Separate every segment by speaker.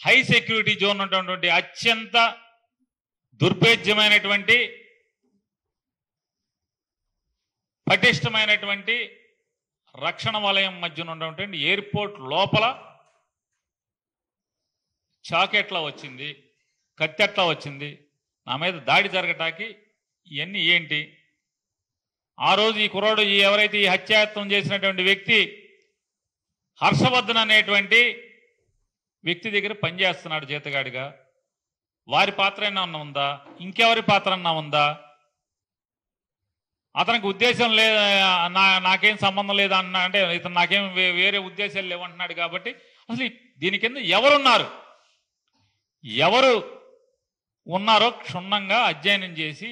Speaker 1: high security zone ఉన్నటువంటి అత్యంత దుర్భేద్యమైనటువంటి పటిష్టమైనటువంటి రక్షణ వలయం మధ్యన ఉన్నటువంటి ఎయిర్పోర్ట్ లోపల చాకెట్లా వచ్చింది కత్తెట్లా వచ్చింది నా మీద దాడి జరగటానికి ఇవన్నీ ఏంటి ఆ రోజు ఈ కుర్రాడు ఈ ఎవరైతే ఈ హత్యాయత్నం చేసినటువంటి వ్యక్తి హర్షవర్ధన్ అనేటువంటి వ్యక్తి దగ్గర పనిచేస్తున్నాడు జీతగాడిగా వారి పాత్ర ఏమన్నా ఉందా ఇంకెవరి పాత్ర అన్నా ఉందా అతనికి ఉద్దేశం లేదు నా నాకేం సంబంధం లేదు అన్న అంటే ఇతను నాకేం వే- వేరే ఉద్దేశాలు లేవంటున్నాడు కాబట్టి అసలు ఈ- దీని కింద ఎవరున్నారు ఎవరు ఉన్నారో క్షుణ్ణంగా అధ్యయనం చేసి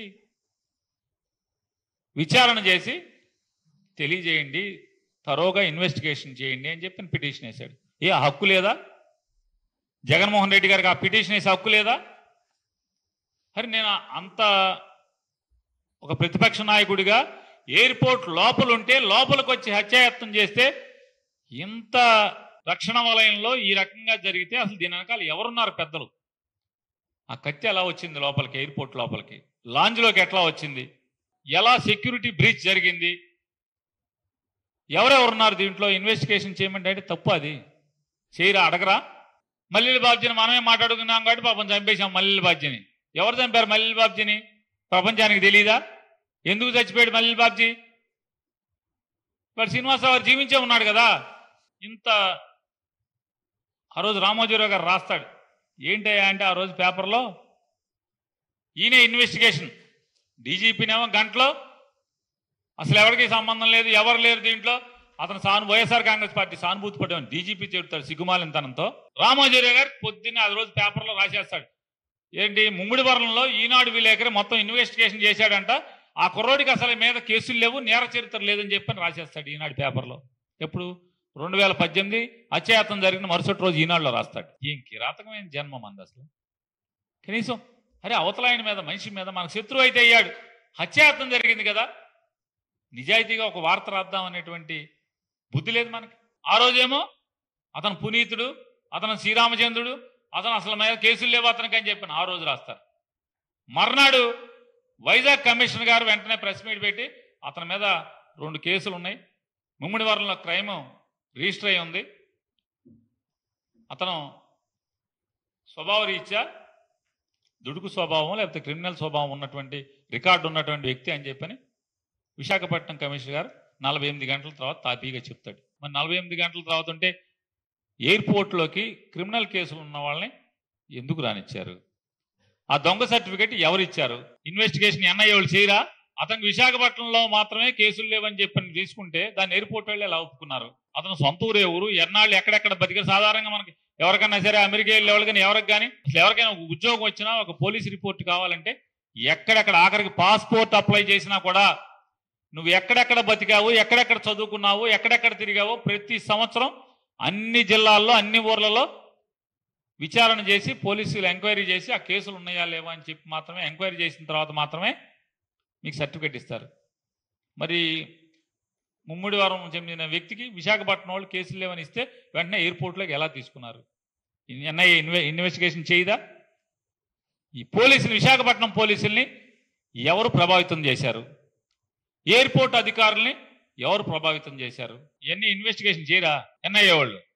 Speaker 1: విచారణ చేసి తెలియజేయండి తరోగా ఇన్వెస్టిగేషన్ చేయండి అని చెప్పి పిటిషన్ వేశాడు ఏ ఆ హక్కు లేదా జగన్మోహన్ రెడ్డి గారికి ఆ పిటిషన్ వేసే హక్కు లేదా మరి నేను అంత ఒక ప్రతిపక్ష నాయకుడిగా ఎయిర్పోర్ట్ లోపల ఉంటే లోపలికి వచ్చి హత్యాయత్నం చేస్తే ఇంత రక్షణ వలయంలో ఈ రకంగా జరిగితే అసలు దీని వెనకాల ఎవరున్నారు పెద్దలు ఆ కత్తి ఎలా వచ్చింది లోపలికి ఎయిర్పోర్ట్ లోపలికి లాంజ్లోకి ఎట్లా వచ్చింది ఎలా సెక్యూరిటీ బ్రీచ్ జరిగింది ఎవరెవరున్నారు దీంట్లో ఇన్వెస్టిగేషన్ చేయమంటే అంటే తప్పు అది చేయరా అడగరా మల్లెల బాబ్జీని మనమే మాట్లాడుకున్నాం కాబట్టి పాపం చంపేశాం మల్లెల బాబ్జీని ఎవరు చంపారు మల్లెల బాబ్జీని ప్రపంచానికి తెలియదా ఎందుకు చచ్చిపోయాడు మల్లెల బాబ్జీ వాడు శ్రీనివాసరావు గారు జీవించే ఉన్నాడు కదా ఇంత ఆ రోజు రామోజీరావు గారు రాస్తాడు ఏంటయ్యా అంటే ఆ రోజు పేపర్లో ఈయన ఇన్వెస్టిగేషన్ డీజీపీనేమో గంటలో అసలు ఎవరికి సంబంధం లేదు ఎవరు లేరు దీంట్లో అతను సాను వైఎస్ఆర్ కాంగ్రెస్ పార్టీ సానుభూతి పడ్డాను డీజీపీ చెబుతాడు సిగ్గుమాలినతనంతో రామోజీరావు గారు పొద్దున్నే ఆ రోజు పేపర్లో రాసేస్తాడు ఏంటి ముమ్మిడివరంలో ఈనాడు విలేకరి మొత్తం ఇన్వెస్టిగేషన్ చేశాడంట ఆ కుర్రోడికి అసలు మీద కేసులు లేవు నేర చరిత్ర లేదని చెప్పని రాసేస్తాడు ఈనాడు పేపర్లో ఎప్పుడు రెండు వేల పద్దెనిమిది అత్యాయత్నం జరిగిన మరుసటి రోజు ఈనాడులో రాస్తాడు ఏం కిరాతకమైన జన్మం అంది అసలు కనీసం అరే అవతల ఆయన మీద మనిషి మీద మనకు శత్రువు అయితే అయ్యాడు హత్యాయత్నం జరిగింది కదా నిజాయితీగా ఒక వార్త రాద్దాం అనేటువంటి బుద్ధి లేదు మనకి ఆ రోజేమో అతను పునీతుడు అతను శ్రీరామచంద్రుడు అతను అసలు మీద కేసులు లేవు అతనికి అని చెప్పిన ఆ రోజు రాస్తారు మర్నాడు వైజాగ్ కమిషనర్ గారు వెంటనే ప్రెస్ మీట్ పెట్టి అతని మీద రెండు కేసులు ఉన్నాయి ముమ్మిడివరంలో క్రైమ్ రిజిస్టర్ అయి ఉంది అతను స్వభావ రీత్యా దుడుకు స్వభావం లేకపోతే క్రిమినల్ స్వభావం ఉన్నటువంటి రికార్డు ఉన్నటువంటి వ్యక్తి అని చెప్పని విశాఖపట్నం కమిషనర్ గారు నలభై ఎనిమిది గంటల తర్వాత తాపీగా చెప్తాడు మరి నలభై ఎనిమిది గంటల తర్వాత ఉంటే ఎయిర్పోర్ట్లోకి క్రిమినల్ కేసులు ఉన్న వాళ్ళని ఎందుకు రానిచ్చారు ఆ దొంగ సర్టిఫికెట్ ఎవరు ఇచ్చారు ఇన్వెస్టిగేషన్ ఎన్ఐఏ వాళ్ళు చేయరా అతనికి విశాఖపట్నంలో మాత్రమే కేసులు లేవని చెప్పని తీసుకుంటే దాన్ని ఎయిర్పోర్ట్ వాళ్ళే ఎలా ఒప్పుకున్నారు అతను సొంత ఊరే ఊరు ఎన్నాళ్ళు ఎక్కడెక్కడ బతికారు సాధారణంగా మనకి ఎవరికైనా సరే అమెరికా వెళ్ళే వాళ్ళకి కానీ ఎవరికి కానీ అసలు ఎవరికైనా ఒక ఉద్యోగం వచ్చినా ఒక పోలీస్ రిపోర్ట్ కావాలంటే ఎక్కడెక్కడ ఆఖరికి పాస్పోర్ట్ అప్లై చేసినా కూడా నువ్వు ఎక్కడెక్కడ బతికావు ఎక్కడెక్కడ చదువుకున్నావు ఎక్కడెక్కడ తిరిగావో ప్రతి సంవత్సరం అన్ని జిల్లాల్లో అన్ని ఊర్లలో విచారణ చేసి పోలీసులు ఎంక్వైరీ చేసి ఆ కేసులు ఉన్నాయా లేవా అని చెప్పి మాత్రమే ఎంక్వైరీ చేసిన తర్వాత మాత్రమే మీకు సర్టిఫికెట్ ఇస్తారు మరి ముమ్మిడి వారం చెందిన వ్యక్తికి విశాఖపట్నం వాళ్ళు కేసులు లేవని ఇస్తే వెంటనే ఎయిర్పోర్ట్లోకి ఎలా తీసుకున్నారు ఎన్ఐఏ ఇన్వె ఇన్వెస్టిగేషన్ చేయదా ఈ పోలీసులు విశాఖపట్నం పోలీసుల్ని ఎవరు ప్రభావితం చేశారు ఎయిర్పోర్ట్ అధికారుల్ని ఎవరు ప్రభావితం చేశారు ఇవన్నీ ఇన్వెస్టిగేషన్ చేయరా ఎన్ఐఏ వాళ్ళు